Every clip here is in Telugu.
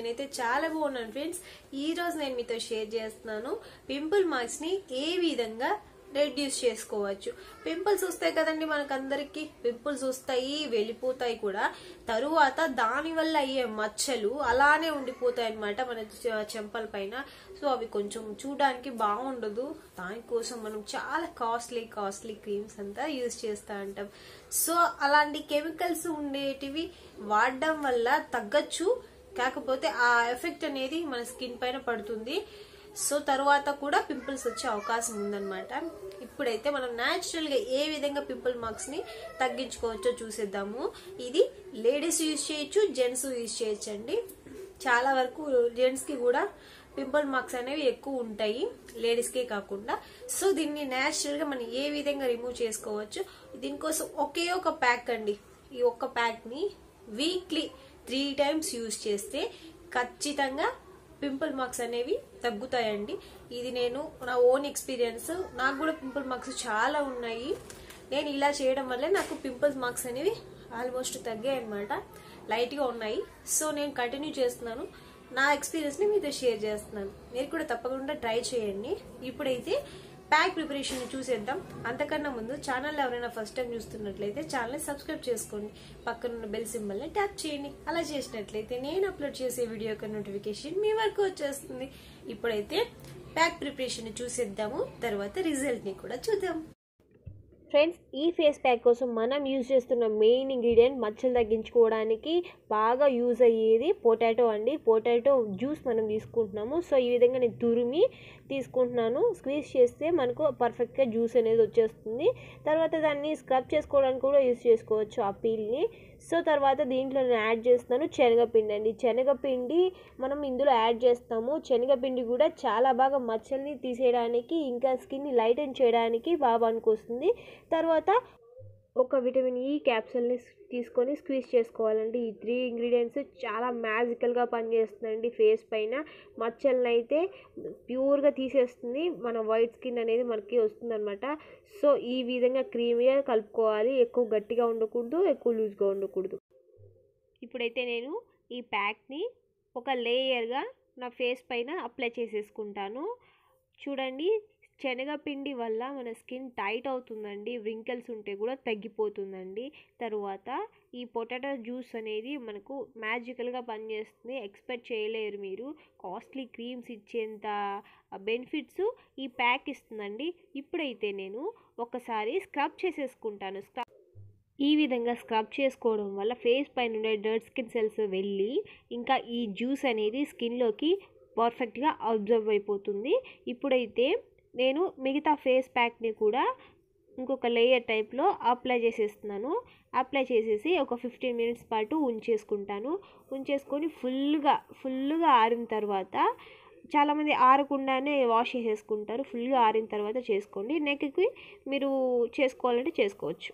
నేనైతే చాలా బాగున్నాను ఫ్రెండ్స్ ఈ రోజు నేను మీతో షేర్ చేస్తున్నాను పింపుల్ మార్క్స్ ని ఏ విధంగా రెడ్యూస్ చేసుకోవచ్చు పింపుల్స్ వస్తాయి కదండి మనకందరికి పింపుల్స్ వస్తాయి వెళ్ళిపోతాయి కూడా తరువాత దాని వల్ల అయ్యే మచ్చలు అలానే ఉండిపోతాయి అన్నమాట మన చ- చెంపల పైన సో అవి కొంచెం చూడడానికి బాగుండదు దానికోసం మనం చాలా కాస్ట్లీ కాస్ట్లీ క్రీమ్స్ అంతా యూజ్ చేస్తా ఉంటాం సో అలాంటి కెమికల్స్ ఉండేటివి వాడడం వల్ల తగ్గచ్చు కాకపోతే ఆ ఎఫెక్ట్ అనేది మన స్కిన్ పైన పడుతుంది సో తర్వాత కూడా పింపుల్స్ వచ్చే అవకాశం ఉందన్నమాట ఇప్పుడైతే మనం న్యాచురల్ గా ఏ విధంగా పింపుల్ మార్క్స్ ని తగ్గించుకోవచ్చో చూసేద్దాము ఇది లేడీస్ యూజ్ చేయొచ్చు జెంట్స్ యూజ్ చేయొచ్చు అండి చాలా వరకు జెంట్స్ కి కూడా పింపుల్ మార్క్స్ అనేవి ఎక్కువ ఉంటాయి లేడీస్ కే కాకుండా సో దీన్ని న్యాచురల్ గా మనం ఏ విధంగా రిమూవ్ చేసుకోవచ్చు దీనికోసం ఒకే ఒక ప్యాక్ అండి ఈ ఒక్క ప్యాక్ ని వీక్లీ త్రీ టైమ్స్ యూజ్ చేస్తే ఖచ్చితంగా పింపుల్ మార్క్స్ అనేవి తగ్గుతాయండి ఇది నేను నా ఓన్ ఎక్స్పీరియన్స్ నాకు కూడా పింపుల్ మార్క్స్ చాలా ఉన్నాయి నేను ఇలా చేయడం వల్లే నాకు పింపుల్స్ మార్క్స్ అనేవి ఆల్మోస్ట్ తగ్గాయి అనమాట లైట్గా ఉన్నాయి సో నేను కంటిన్యూ చేస్తున్నాను నా ఎక్స్పీరియన్స్ ని మీతో షేర్ చేస్తున్నాను మీరు కూడా తప్పకుండా ట్రై చేయండి ఇప్పుడైతే ప్యాక్ ప్రిపరేషన్ చూసేద్దాం అంతకన్నా ముందు ఛానల్ ఎవరైనా ఫస్ట్ టైం చూస్తున్నట్లయితే ఛానల్ సబ్స్క్రైబ్ చేసుకోండి పక్కనున్న బెల్ సింబల్ ని ట్యాప్ చేయండి అలా చేసినట్లయితే నేను అప్లోడ్ చేసే వీడియో యొక్క నోటిఫికేషన్ మీ వరకు వచ్చేస్తుంది ఇప్పుడైతే ప్యాక్ ప్రిపరేషన్ చూసేద్దాము తర్వాత రిజల్ట్ ని కూడా చూద్దాం ఫ్రెండ్స్ ఈ ఫేస్ ప్యాక్ కోసం మనం యూజ్ చేస్తున్న మెయిన్ ఇంగ్రీడియంట్ మచ్చలు తగ్గించుకోవడానికి బాగా యూజ్ అయ్యేది పొటాటో అండి పొటాటో జ్యూస్ మనం తీసుకుంటున్నాము సో ఈ విధంగా నేను తురిమి తీసుకుంటున్నాను స్క్వీజ్ చేస్తే మనకు పర్ఫెక్ట్గా జ్యూస్ అనేది వచ్చేస్తుంది తర్వాత దాన్ని స్క్రబ్ చేసుకోవడానికి కూడా యూజ్ చేసుకోవచ్చు ఆ పీల్ని సో తర్వాత దీంట్లో నేను యాడ్ చేస్తున్నాను శనగపిండి అండి శనగపిండి మనం ఇందులో యాడ్ చేస్తాము శనగపిండి కూడా చాలా బాగా మచ్చల్ని తీసేయడానికి ఇంకా స్కిన్ని లైటన్ చేయడానికి బాగా పనికొస్తుంది తర్వాత ఒక విటమిన్ ఈ క్యాప్సూల్ని తీసుకొని స్క్వీజ్ చేసుకోవాలండి ఈ త్రీ ఇంగ్రీడియంట్స్ చాలా మ్యాజికల్గా పనిచేస్తుందండి ఫేస్ పైన మచ్చలను అయితే ప్యూర్గా తీసేస్తుంది మన వైట్ స్కిన్ అనేది మనకి వస్తుందన్నమాట సో ఈ విధంగా క్రీమీగా కలుపుకోవాలి ఎక్కువ గట్టిగా ఉండకూడదు ఎక్కువ లూజ్గా ఉండకూడదు ఇప్పుడైతే నేను ఈ ప్యాక్ని ఒక లేయర్గా నా ఫేస్ పైన అప్లై చేసేసుకుంటాను చూడండి శనగపిండి వల్ల మన స్కిన్ టైట్ అవుతుందండి వ్రింకల్స్ ఉంటే కూడా తగ్గిపోతుందండి తరువాత ఈ పొటాటో జ్యూస్ అనేది మనకు మ్యాజికల్గా పనిచేస్తుంది ఎక్స్పెక్ట్ చేయలేరు మీరు కాస్ట్లీ క్రీమ్స్ ఇచ్చేంత బెనిఫిట్స్ ఈ ప్యాక్ ఇస్తుందండి ఇప్పుడైతే నేను ఒకసారి స్క్రబ్ చేసేసుకుంటాను స్క్రబ్ ఈ విధంగా స్క్రబ్ చేసుకోవడం వల్ల ఫేస్ పైన ఉండే డర్ట్ స్కిన్ సెల్స్ వెళ్ళి ఇంకా ఈ జ్యూస్ అనేది స్కిన్లోకి పర్ఫెక్ట్గా అబ్జర్వ్ అయిపోతుంది ఇప్పుడైతే నేను మిగతా ఫేస్ ప్యాక్ని కూడా ఇంకొక లేయర్ టైప్లో అప్లై చేసేస్తున్నాను అప్లై చేసేసి ఒక ఫిఫ్టీన్ మినిట్స్ పాటు ఉంచేసుకుంటాను ఉంచేసుకొని ఫుల్గా ఫుల్గా ఆరిన తర్వాత చాలామంది ఆరకుండానే వాష్ చేసేసుకుంటారు ఫుల్గా ఆరిన తర్వాత చేసుకోండి నెక్కి మీరు చేసుకోవాలంటే చేసుకోవచ్చు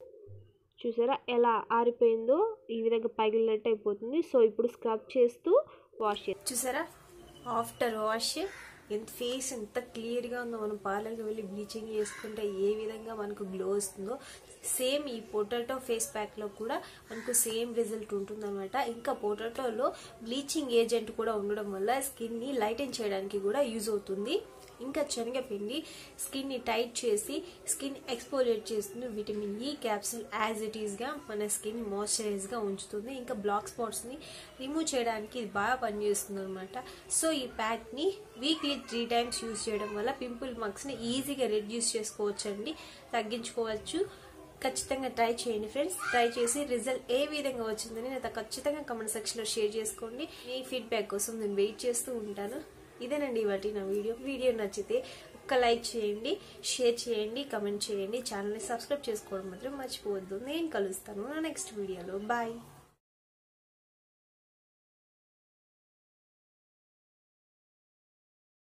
చూసారా ఎలా ఆరిపోయిందో ఈ విధంగా పగిలినట్టు అయిపోతుంది సో ఇప్పుడు స్క్రబ్ చేస్తూ వాష్ చే చూసారా ఆఫ్టర్ వాష్ ఎంత ఫేస్ ఎంత క్లియర్గా ఉందో మనం పార్లర్కి వెళ్ళి బ్లీచింగ్ చేసుకుంటే ఏ విధంగా మనకు గ్లో వస్తుందో సేమ్ ఈ పొటాటో ఫేస్ ప్యాక్లో కూడా మనకు సేమ్ రిజల్ట్ ఉంటుందన్నమాట ఇంకా పొటాటోలో బ్లీచింగ్ ఏజెంట్ కూడా ఉండడం వల్ల స్కిన్ని లైటన్ చేయడానికి కూడా యూజ్ అవుతుంది ఇంకా శనగపిండి స్కిన్ని టైట్ చేసి స్కిన్ ఎక్స్పోలేట్ చేస్తుంది vitamin E capsule as it ఈస్గా మన స్కిన్ మాయిశ్చరైజ్గా ఉంచుతుంది ఇంకా బ్లాక్ స్పాట్స్ని రిమూవ్ చేయడానికి ఇది బాగా పనిచేస్తుంది అనమాట సో ఈ ప్యాక్ని వీక్లీ త్రీ టైమ్స్ యూజ్ చేయడం వల్ల పింపుల్ మార్క్స్ని ఈజీగా రెడ్యూస్ చేసుకోవచ్చు అండి తగ్గించుకోవచ్చు ఖచ్చితంగా ట్రై చేయండి ఫ్రెండ్స్ ట్రై చేసి రిజల్ట్ ఏ విధంగా వచ్చిందని నాతో ఖచ్చితంగా కమెంట్ సెక్షన్లో షేర్ చేసుకోండి మీ ఫీడ్బ్యాక్ కోసం నేను వెయిట్ చేస్తూ ఉంటాను ఇదేనండి ఇవాటి నా వీడియో వీడియో నచ్చితే ఒక్క లైక్ చేయండి షేర్ చేయండి కమెంట్ చేయండి ఛానల్ని సబ్స్క్రైబ్ చేసుకోవడం మాత్రం మర్చిపోవద్దు నేను కలుస్తాను నా నెక్స్ట్ వీడియోలో బాయ్